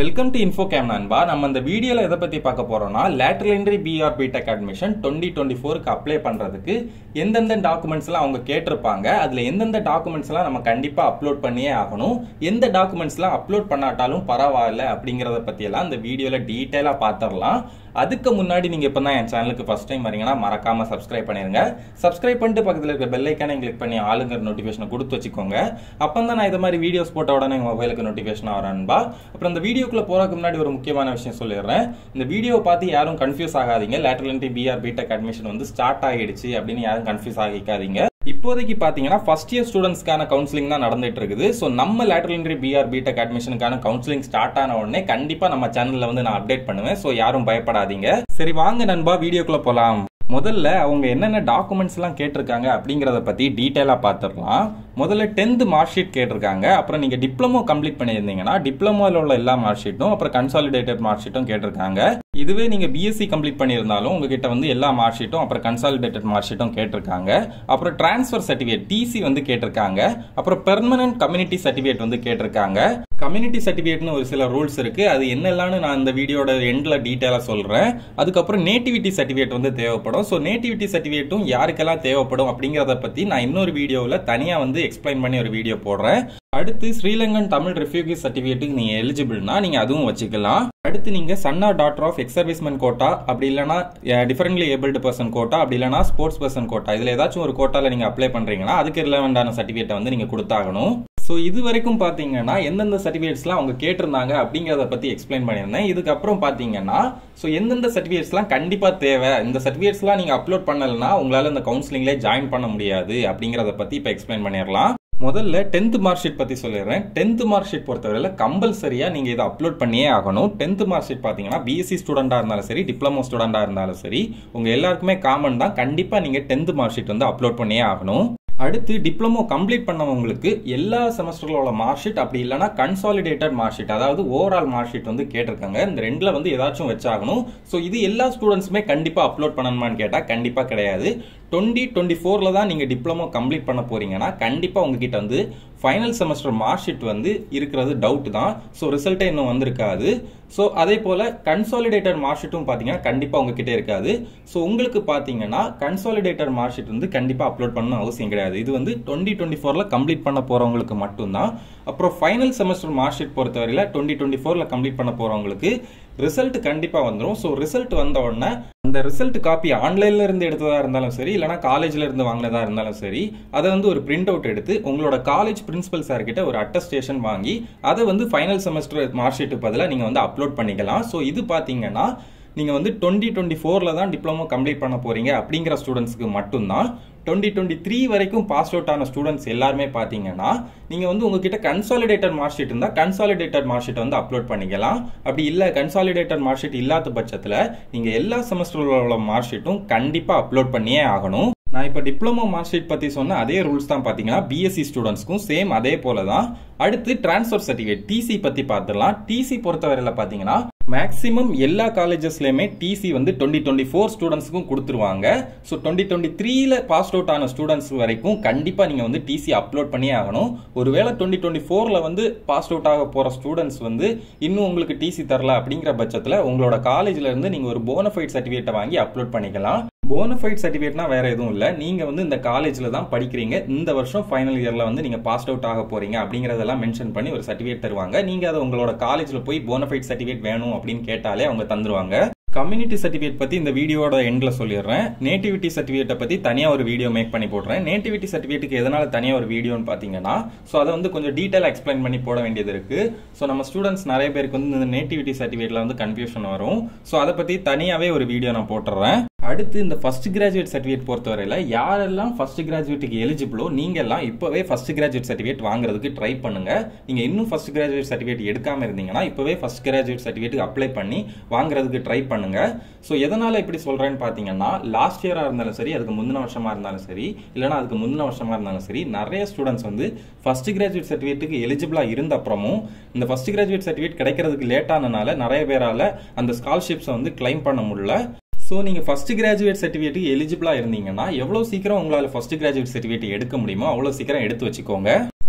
welcome to info game நண்பா நம்ம இந்த வீடியோல எதை பத்தி பார்க்க போறோம்னா lateral entry BR BTech admission twenty twenty ஃபோருக்கு அப்ளை பண்றதுக்கு எந்தெந்த டாக்குமெண்ட்ஸ் எல்லாம் அவங்க கேட்டிருப்பாங்க அதுல எந்தெந்த டாக்குமெண்ட்ஸ் எல்லாம் நம்ம கண்டிப்பா அப்லோட் பண்ணியே ஆகணும் எந்த டாக்குமெண்ட்ஸ் எல்லாம் அப்லோட் பண்ணாட்டாலும் பரவாயில்ல அப்படிங்கறத பத்தி எல்லாம் இந்த வீடியோல டீட்டெயிலா பாத்திரலாம் அதுக்கு முன்னாடி நீங்க இப்போ தான் என் சேனலுக்கு ஃபர்ஸ்ட் டைம் வரீங்கன்னா மறக்காம சப்ஸ்கிரைப் பண்ணிருங்க சப்ஸ்கிரைப் பண்ணிட்டு பக்கத்தில் இருக்க பெல் ஐக்கானை கிளிக் பண்ணி ஆளுங்கிற நோட்டிஃபிகேஷனை கொடுத்து வச்சுக்கோங்க அப்போ தான் நான் இது மாதிரி வீடியோஸ் போட்ட உடனே உங்க மொபைலுக்கு நோட்டிஃபிகேஷன் வரன்பா அப்புறம் இந்த வீடியோக்குள்ள போறதுக்கு முன்னாடி ஒரு முக்கியமான விஷயம் சொல்லிடுறேன் இந்த வீடியோவை பார்த்து யாரும் கன்ஃபியூஸ் ஆகாதீங்க lateral entry BR BTech admission வந்து ஸ்டார்ட் ஆகிடுச்சு அப்படின்னு யாரும் கன்ஃபியூஸ் ஆகிக்காதீங்க இப்போதைக்கு பாத்தீங்கன்னா ஃபர்ஸ்ட் இயர் ஸ்டூடெண்ட்ஸ்க்கான கவுன்சிலிங் தான் நடந்துட்டு இருக்குது ஸோ நம்ம லேட்டரல் என்ட்ரி பிஆர் பிடெக் அட்மிஷனுக்கான கவுன்சிலிங் ஸ்டார்ட் ஆன உடனே கண்டிப்பா நம்ம சேனல்ல வந்து நான் அப்டேட் பண்ணுவேன் ஸோ யாரும் பயப்படாதீங்க சரி வாங்க நண்பா வீடியோக்குள்ள போலாம் முதல்ல அவங்க என்னென்ன டாக்குமெண்ட்ஸ் எல்லாம் கேட்டிருக்காங்க அப்படிங்கறத பத்தி டீட்டெயிலா பார்த்துடலாம் முதல்ல டென்த் மார்க் ஷீட் கேட்டிருக்காங்க அப்புறம் நீங்க டிப்ளமோ கம்ப்ளீட் பண்ணியிருந்தீங்கன்னா டிப்ளமோல உள்ள எல்லா மார்க் ஷீட்டும் அப்புறம் கன்சாலிடேட்டட் மார்க் ஷீட்டும் கேட்டிருக்காங்க இதுவே நீங்க பிஎஸ்சி கம்ப்ளீட் பண்ணியிருந்தாலும் உங்ககிட்ட வந்து எல்லா மார்க் ஷீட்டும் அப்புறம் கன்சாலிடேட்டட் மார்க் ஷீட்டும் கேட்டிருக்காங்க அப்புறம் டிரான்ஸ்ஃபர் சர்டிஃபிகேட் டிசி வந்து கேட்டிருக்காங்க அப்புறம் பெர்மனன்ட் கம்யூனிட்டி சர்டிஃபிகேட் வந்து கேட்டிருக்காங்க கம்யூனிட்டி சர்டிஃபிகேட்னு ஒரு சில ரூல்ஸ் இருக்கு அது என்னெல்லாம்னு நான் இந்த வீடியோட எண்ட்ல டீட்டெயிலா சொல்றேன் அதுக்கப்புறம் நேட்டிவிட்டி சர்டிஃபிகேட் வந்து தேவைப்படும் ஸோ நேட்டிவிட்டி சர்டிஃபிகேட்டும் யாருக்கெல்லாம் தேவைப்படும் அப்படிங்கறத பத்தி நான் இன்னொரு வீடியோவில் தனியா வந்து எக்ஸ்பிளைன் பண்ணி ஒரு வீடியோ போடுறேன் அடுத்து ஸ்ரீலங்கன் தமிழ் ரெஃப்யூகி சர்டிஃபிகேட்டுக்கு நீங்க எலிஜிபிள்னா நீங்க அதுவும் வச்சுக்கலாம் அடுத்து நீங்க son or daughter of ex serviceman quota அப்படி இல்லைனா டிஃபரெண்ட்லி ஏபிள்டு பர்சன் கோட்டா அப்படி இல்லைனா ஸ்போர்ட்ஸ் பர்சன் கோட்டா இதுல ஏதாச்சும் ஒரு கோட்டால நீங்க அப்ளை பண்றீங்கன்னா அதுக்கு ரிலவெண்டான சர்டிஃபிகேட்டை வந்து நீங்க கொடுத்தாகணும் ஸோ இது வரைக்கும் பார்த்தீங்கன்னா எந்தெந்த சர்டிஃபிகேட்ஸ்லாம் அவங்க கேட்டிருந்தாங்க அப்படிங்கிறத பற்றி எக்ஸ்பிளைன் பண்ணியிருந்தேன் இதுக்கப்புறம் பார்த்தீங்கன்னா ஸோ எந்தெந்த சர்டிஃபிகேட்ஸ்லாம் கண்டிப்பாக தேவை இந்த சர்டிஃபிகேட்ஸ்லாம் நீங்கள் அப்லோட் பண்ணலைன்னா உங்களால் இந்த கவுன்சிலிங்லேயே ஜாயின் பண்ண முடியாது அப்படிங்கிறத பற்றி இப்போ எக்ஸ்பிளைன் பண்ணிடலாம் முதல்ல டென்த் மார்க் ஷீட் பத்தி சொல்லிடுறேன் டென்த் மார்க் ஷீட் பொறுத்தவரையில கம்பல்சரியா நீங்க இதை அப்லோட் பண்ணியே ஆகணும் டென்த் மார்க் ஷீட் பாத்தீங்கன்னா பிஎஸ்சி ஸ்டூடெண்டா இருந்தாலும் சரி டிப்ளமோ ஸ்டூடெண்டா இருந்தாலும் சரி உங்க எல்லாருக்குமே காமன் தான் கண்டிப்பா நீங்க டென்த் மார்க் ஷீட் வந்து அப்லோட் பண்ணியே ஆகணும் அடுத்து டிப்ளமோ கம்ப்ளீட் பண்ணவங்களுக்கு எல்லா செமஸ்டர்களோட மார்க் ஷீட் அப்படி இல்லைனா கன்சாலிடேட்டட் மார்க் ஷீட் அதாவது ஓவரால் மார்க் ஷீட் வந்து கேட்டிருக்காங்க இந்த ரெண்டுல வந்து ஏதாச்சும் வச்சாகணும் ஸோ இது எல்லா ஸ்டூடெண்ட்ஸுமே கண்டிப்பா அப்லோட் பண்ணணுமான்னு கேட்டா கண்டிப்பா கிடையாது டுவெண்ட்டி டுவெண்ட்டி ஃபோரில் தான் நீங்கள் டிப்ளமோ கம்ப்ளீட் பண்ண போறீங்கன்னா கண்டிப்பாக உங்ககிட்ட வந்து ஃபைனல் செமஸ்டர் மார்க் ஷீட் வந்து இருக்கிறது டவுட் தான் ஸோ ரிசல்ட்டே இன்னும் வந்திருக்காது ஸோ அதே போல் கன்சாலிடேட்டட் மார்க் ஷீட்டும் பார்த்தீங்கன்னா கண்டிப்பாக உங்ககிட்ட இருக்காது ஸோ உங்களுக்கு பார்த்தீங்கன்னா கன்சாலிடேட்டட் மார்க் ஷீட் வந்து கண்டிப்பாக அப்லோட் பண்ணணும் அவசியம் கிடையாது இது வந்து டுவெண்ட்டி டுவெண்ட்டி ஃபோரில் கம்ப்ளீட் பண்ண போகிறவங்களுக்கு மட்டும்தான் அப்புறம் ஃபைனல் செமஸ்டர் மார்க் ஷீட் பொறுத்தவரையில் டுவெண்ட்டி டுவெண்ட்டி ஃபோரில் கம்ப்ளீட் பண்ண போகிறவங்களுக்கு ரிசல்ட் கண்டிப்பாக வந்துடும் ஸோ ரிசல்ட் வந்த உடனே அந்த ரிசல்ட் காப்பி ஆன்லைன்ல இருந்து எடுத்ததா இருந்தாலும் சரி இல்லைனா காலேஜ்ல இருந்து வாங்கினதா இருந்தாலும் சரி அதை வந்து ஒரு பிரிண்ட் அவுட் எடுத்து உங்களோட காலேஜ் பிரின்சிபல் சார் கிட்ட ஒரு அட்டஸ்டேஷன் வாங்கி அதை வந்து ஃபைனல் செமஸ்டர் மார்க் ஷீட்டு பதிலாக நீங்க வந்து அப்லோட் பண்ணிக்கலாம் ஸோ இது பாத்தீங்கன்னா நீங்க வந்து டுவெண்ட்டி டுவெண்ட்டி ஃபோர்ல தான் டிப்ளமோ கம்ப்ளீட் பண்ண போறீங்க அப்படிங்கிற ஸ்டூடெண்ட்ஸ்க்கு மட்டும்தான் டுவெண்ட்டி டுவெண்ட்டி த்ரீ வரைக்கும் பாஸ் அவுட் ஆன ஸ்டூடெண்ட்ஸ் எல்லாருமே பார்த்தீங்கன்னா நீங்கள் வந்து உங்ககிட்ட கன்சாலிடேட்டட் மார்க் ஷீட் இருந்தால் கன்சாலிடேட்டட் மார்க் ஷீட் வந்து அப்லோட் பண்ணிக்கலாம் அப்படி இல்லை கன்சாலிடேட்டட் மார்க் ஷீட் இல்லாத பட்சத்தில் நீங்கள் எல்லா செமஸ்டரில் உள்ள மார்க் ஷீட்டும் கண்டிப்பாக அப்லோட் பண்ணியே ஆகணும் நான் இப்போ டிப்ளமோ மார்க் ஷீட் பற்றி சொன்ன அதே ரூல்ஸ் தான் பார்த்தீங்கன்னா பிஎஸ்சி ஸ்டூடெண்ட்ஸ்க்கும் சேம் அதே போல தான் அடுத்து டிரான்ஸ்ஃபர் சர்டிஃபிகேட் டிசி பற்றி பார்த்துடலாம் டிசி பொறுத்தவரையில் பார்த்தீங்கன்னா மேக்ஸிமம் எல்லா காலேஜஸ்லயுமே டிசி வந்து டுவெண்ட்டி டுவெண்ட்டி ஃபோர் ஸ்டூடெண்ட்ஸ்க்கும் கொடுத்துருவாங்க ஸோ டுவெண்ட்டி டுவெண்ட்டி த்ரீல பாஸ் அவுட் ஆன ஸ்டூடெண்ட்ஸ் வரைக்கும் கண்டிப்பாக நீங்கள் வந்து டிசி அப்லோட் பண்ணியே ஆகணும் ஒருவேளை டுவெண்ட்டி டுவெண்ட்டி ஃபோரில் வந்து பாஸ் அவுட் ஆக போகிற ஸ்டூடெண்ட்ஸ் வந்து இன்னும் உங்களுக்கு டிசி தரல அப்படிங்கிற பட்சத்தில் உங்களோட காலேஜ்ல இருந்து நீங்கள் ஒரு போனஃபைட் சர்டிஃபிகேட்டை வாங்கி அப்லோட் பண்ணிக்கலாம் போனஃபைட் சர்டிஃபிகேட்னா வேற எதுவும் இல்லை நீங்க வந்து இந்த காலேஜ்ல தான் படிக்கிறீங்க இந்த வருஷம் ஃபைனல் இயர்ல வந்து நீங்க பாஸ் அவுட் ஆக போறீங்க அப்படிங்கறதெல்லாம் மென்ஷன் பண்ணி ஒரு சர்டிஃபிகேட் தருவாங்க நீங்க அதை உங்களோட காலேஜ்ல போய் போனஃபைட் சர்டிஃபிகேட் வேணும் அப்படின்னு கேட்டாலே அவங்க தந்துருவாங்க கம்யூனிட்டி சர்டிஃபிகேட் பத்தி இந்த வீடியோட எண்ட்ல சொல்லிடுறேன் நேட்டிவிட்டி சர்டிஃபிகேட்டை பத்தி தனியா ஒரு வீடியோ மேக் பண்ணி போடுறேன் நேட்டிவிட்டி சர்டிஃபிகேட்டுக்கு எதனால தனியா ஒரு வீடியோன்னு பாத்தீங்கன்னா ஸோ அதை வந்து கொஞ்சம் டீட்டெயில் எக்ஸ்பிளைன் பண்ணி போட வேண்டியது இருக்கு ஸோ நம்ம ஸ்டூடெண்ட்ஸ் நிறைய பேருக்கு வந்து இந்த நேட்டிவிட்டி சர்டிஃபிகேட்ல வந்து கன்ஃபியூஷன் வரும் ஸோ அதை பத்தி தனியாவே ஒரு வீடியோ நான் போட்டுறேன் அடுத்து இந்த ஃபர்ஸ்ட் கிராஜுவேட் சர்டிஃபிகேட் பொறுத்தவரையில யாரெல்லாம் ஃபர்ஸ்ட் கிராஜுவேட்டுக்கு எலிஜிபிளோ நீங்க எல்லாம் இப்பவே ஃபர்ஸ்ட் கிராஜுவேட் சர்டிஃபிகேட் வாங்குறதுக்கு ட்ரை பண்ணுங்க நீங்க இன்னும் ஃபர்ஸ்ட் கிராஜுவேட் சர்டிஃபிகேட் எடுக்காம இருந்தீங்கன்னா இப்பவே ஃபர்ஸ்ட் கிராஜுவேட் சர்டிஃபிகேட் அப்ளை பண்ணி வாங்குறதுக்கு ட்ரை பண்ணுங்க ஸோ எதனால இப்படி சொல்றேன்னு பாத்தீங்கன்னா லாஸ்ட் இயரா இருந்தாலும் சரி அதுக்கு முந்தின வருஷமா இருந்தாலும் சரி இல்லைனா அதுக்கு முந்தின வருஷமா இருந்தாலும் சரி நிறைய ஸ்டூடெண்ட்ஸ் வந்து ஃபர்ஸ்ட் கிராஜுவேட் சர்டிஃபிகேட்டுக்கு எலிஜிபிளா இருந்த அப்புறமும் இந்த ஃபர்ஸ்ட் கிராஜுவேட் சர்டிஃபிகேட் கிடைக்கிறதுக்கு லேட் ஆனனால நிறைய பேரால அந்த ஸ்காலர்ஷிப்ஸை வந்து கிளைம் பண்ண முடியல ஸோ நீங்கள் ஃபர்ஸ்ட் கிராஜுவேட் சர்டிஃபிகேட்டுக்கு எலிஜிபிளாக இருந்தீங்கன்னா எவ்வளோ சீக்கிரம் உங்களால் ஃபர்ஸ்ட் கிராஜுவேட் சர்டிஃபிகேட் எடுக்க முடியுமோ அவ்வளோ சீக்கிரம் எடுத்து வச்சுக்கோங்க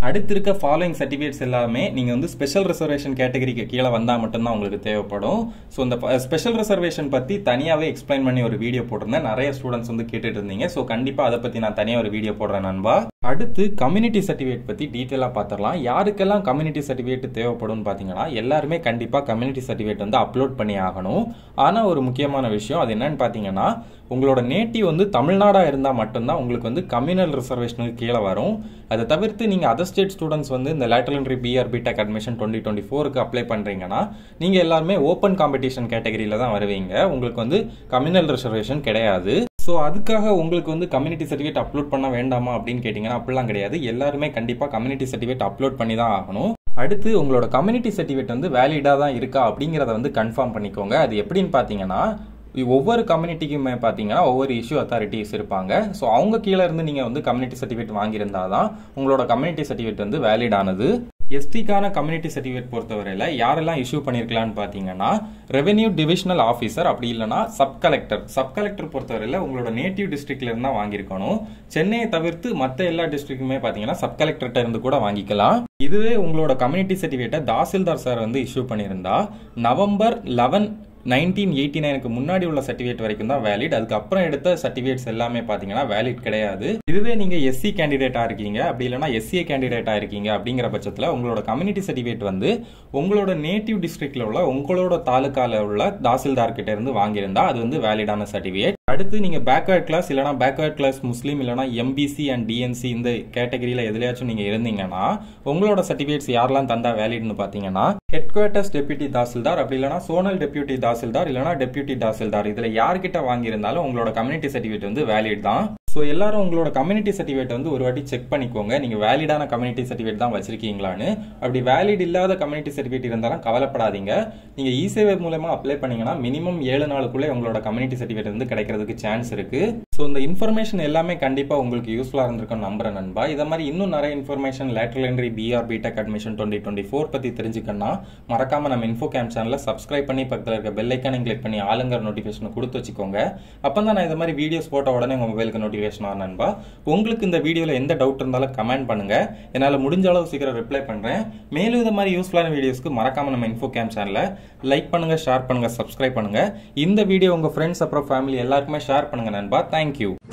அடுத்து இருக்க ஃபாலோயிங் சர்டிஃபிகேட்ஸ் எல்லாமே நீங்கள் வந்து ஸ்பெஷல் ரிசர்வேஷன் கேட்டகரிக்கு கீழே வந்தால் மட்டும்தான் உங்களுக்கு தேவைப்படும் ஸோ இந்த ஸ்பெஷல் ரிசர்வேஷன் பற்றி தனியாகவே எக்ஸ்பிளைன் பண்ணி ஒரு வீடியோ போட்டிருந்தேன் நிறைய ஸ்டூடெண்ட்ஸ் வந்து கேட்டுட்டு இருந்தீங்க ஸோ கண்டிப்பாக அதை பற்றி நான் தனியாக ஒரு வீடியோ போடுறேன் நண்பா அடுத்து கம்யூனிட்டி சர்டிஃபிகேட் பற்றி டீட்டெயிலாக பார்த்துடலாம் யாருக்கெல்லாம் கம்யூனிட்டி சர்டிஃபிகேட் தேவைப்படும்னு பார்த்தீங்கன்னா எல்லாருமே கண்டிப்பாக கம்யூனிட்டி சர்டிஃபிகேட் வந்து அப்லோட் பண்ணி ஆகணும் ஆனால் ஒரு முக்கியமான விஷயம் அது என்னன்னு பார்த்தீங்கன்னா உங்களோட நேட்டிவ் வந்து தமிழ்நாடாக இருந்தால் மட்டும்தான் உங்களுக்கு வந்து கம்யூனல் ரிசர்வேஷனுக்கு கீழே வரும் அதை தவிர்த்து நீங்கள் அதர் ஸ்டேட் ஸ்டூடெண்ட்ஸ் வந்து இந்த lateral entry BR BTech admission twenty twenty ஃபோருக்கு அப்ளை பண்ணுறீங்கன்னா நீங்கள் எல்லாருமே ஓப்பன் காம்படிஷன் கேட்டகரியில் தான் வருவீங்க உங்களுக்கு வந்து கம்யூனல் ரிசர்வேஷன் கிடையாது ஸோ அதுக்காக உங்களுக்கு வந்து கம்யூனிட்டி சர்டிஃபிகேட் அப்லோட் பண்ண வேண்டாமா அப்படின்னு கேட்டிங்கன்னா அப்படிலாம் கிடையாது எல்லாருமே கண்டிப்பாக கம்யூனிட்டி சர்டிஃபிகேட் அப்லோட் பண்ணி தான் ஆகணும் அடுத்து உங்களோட கம்யூனிட்டி சர்டிஃபிகேட் வந்து வேலிடாக தான் இருக்கா அப்படிங்கிறத வந்து கன்ஃபார்ம் பண்ணிக்கோங்க அது எப்படின்னு பார்த்தீங்கன்னா ஒவ்வொரு கம்யூனிட்டிக்குமே பார்த்தீங்கன்னா ஒவ்வொரு இஷ்யூ அத்தாரிட்டிஸ் இருப்பாங்க ஸோ அவங்க கீழே இருந்து நீங்கள் வந்து கம்யூனிட்டி சர்டிஃபிகேட் வாங்கியிருந்தா தான் உங்களோட கம்யூனிட்டி சர்டிஃபிகேட் வந்து வேலிட் ஆனது எஸ்டிக்கான கம்யூனிட்டி சர்டிஃபிகேட் பொறுத்தவரையில் யாரெல்லாம் இஷ்யூ பண்ணியிருக்கலாம்னு பார்த்தீங்கன்னா ரெவென்யூ டிவிஷனல் ஆஃபீஸர் அப்படி இல்லைனா சப் கலெக்டர் சப் கலெக்டர் பொறுத்தவரையில் உங்களோட நேட்டிவ் டிஸ்ட்ரிக்ட்ல இருந்தா வாங்கியிருக்கணும் சென்னையை தவிர்த்து மற்ற எல்லா டிஸ்ட்ரிக்ட்டுமே பார்த்தீங்கன்னா சப் கலெக்டர்கிட்ட இருந்து கூட வாங்கிக்கலாம் இதுவே உங்களோட கம்யூனிட்டி சர்டிஃபிகேட்டை தாசில்தார் சார் வந்து இஷ்யூ பண்ணியிருந்தா நவம்பர் லெவன் நைன்டீன் எயிட்டி நைனுக்கு முன்னாடி உள்ள சர்டிஃபிகேட் வரைக்கும் தான் வேலிட் அதுக்கப்புறம் எடுத்த சர்டிஃபிகேட்ஸ் எல்லாமே பார்த்தீங்கன்னா வேலிட் கிடையாது இதுவே நீங்கள் எஸ்சி கேண்டிடேட்டாக இருக்கீங்க அப்படி இல்லைனா எஸ்சிஏ கேண்டிடேட்டாக இருக்கீங்க அப்படிங்கிற பட்சத்தில் உங்களோட கம்யூனிட்டி சர்டிஃபிகேட் வந்து உங்களோட நேட்டிவ் டிஸ்ட்ரிக்ட்ல உள்ள உங்களோட தாலுக்கால உள்ள தாசில்தார் கிட்ட இருந்து வாங்கியிருந்தா அது வந்து வேலிடான சர்டிஃபிகேட் அடுத்து நீங்க பேக்வேர்ட் கிளாஸ் இல்லனா பேக்வேர்ட் கிளாஸ் முஸ்லீம் இல்லனா எம்பிசி அண்ட் டிஎன்சி இந்த கேட்டகரியில எதுலயாச்சும் நீங்க இருந்தீங்கன்னா உங்களோட சர்டிஃபிகேட்ஸ் யாரெல்லாம் தந்தா வேலிட்னு பாத்தீங்கன்னா ஹெட் குவார்ட்டர்ஸ் டெபியூட்டி தாசில்தார் அப்படி இல்லனா சோனல் டெபியூட்டி தாசில்தார் இல்லனா டெபியூட்டி தாசில்தார் இதுல யார்கிட்ட வாங்கியிருந்தாலும் உங்களோட கம்யூனிட்டி சர்டிஃபிகேட் வந்து வேலிட் தான் ஸோ எல்லாரும் உங்களோட கம்யூனிட்டி சர்டிஃபிகேட் வந்து ஒரு வாட்டி செக் பண்ணிக்கோங்க நீங்கள் வேலிடான கம்யூனிட்டி சர்டிஃபிகேட் தான் வச்சிருக்கீங்களான்னு அப்படி வேலிட் இல்லாத கம்யூனிட்டி சர்டிஃபிகேட் இருந்தாலும் கவலைப்படாதீங்க நீங்கள் இ சேவை மூலமா அப்ளை பண்ணீங்கன்னா மினிமம் ஏழு நாளுக்குள்ளே உங்களோட கம்யூனிட்டி சர்டிஃபிகேட் வந்து கிடைக்கிறதுக்கு சான்ஸ் இருக்கு ஸோ இந்த இன்ஃபர்மேஷன் எல்லாமே கண்டிப்பாக உங்களுக்கு யூஸ்ஃபுல்லாக இருந்திருக்கும் நம்புறேன் நண்பா இதை மாதிரி இன்னும் நிறைய information lateral entry BR BTech admission twenty twenty four பற்றி தெரிஞ்சுக்கணும்னா மறக்காம நம்ம இன்ஃபோ கேம் சேனலை சப்ஸ்கிரைப் பண்ணி பக்கத்தில் இருக்க பெல் ஐக்கானையும் கிளிக் பண்ணி ஆளுங்கிற நோட்டிஃபிகேஷன் கொடுத்து வச்சுக்கோங்க அப்போ தான் நான் இந்த மாதிரி வீடியோஸ் போட்ட உடனே உங்கள் மொபைலுக்கு நோட்டிஃபிகேஷன் ஆகும் நண்பா உங்களுக்கு இந்த வீடியோவில் எந்த டவுட் இருந்தாலும் கமெண்ட் பண்ணுங்க என்னால் முடிஞ்ச அளவு சீக்கிரம் ரிப்ளை பண்ணுறேன் மேலும் இந்த மாதிரி யூஸ்ஃபுல்லான வீடியோஸ்க்கு மறக்காம நம்ம இன்ஃபோ கேம் சேனலை லைக் பண்ணுங்க ஷேர் பண்ணுங்க சப்ஸ்கிரைப் பண்ணுங்க இந்த வீடியோ உங்க ஃப்ரெண்ட்ஸ் அப்புறம் ஃபேமிலி எல்லாருக்குமே ஷேர் பண்ணுங்க நண்பா தேங்க்யூ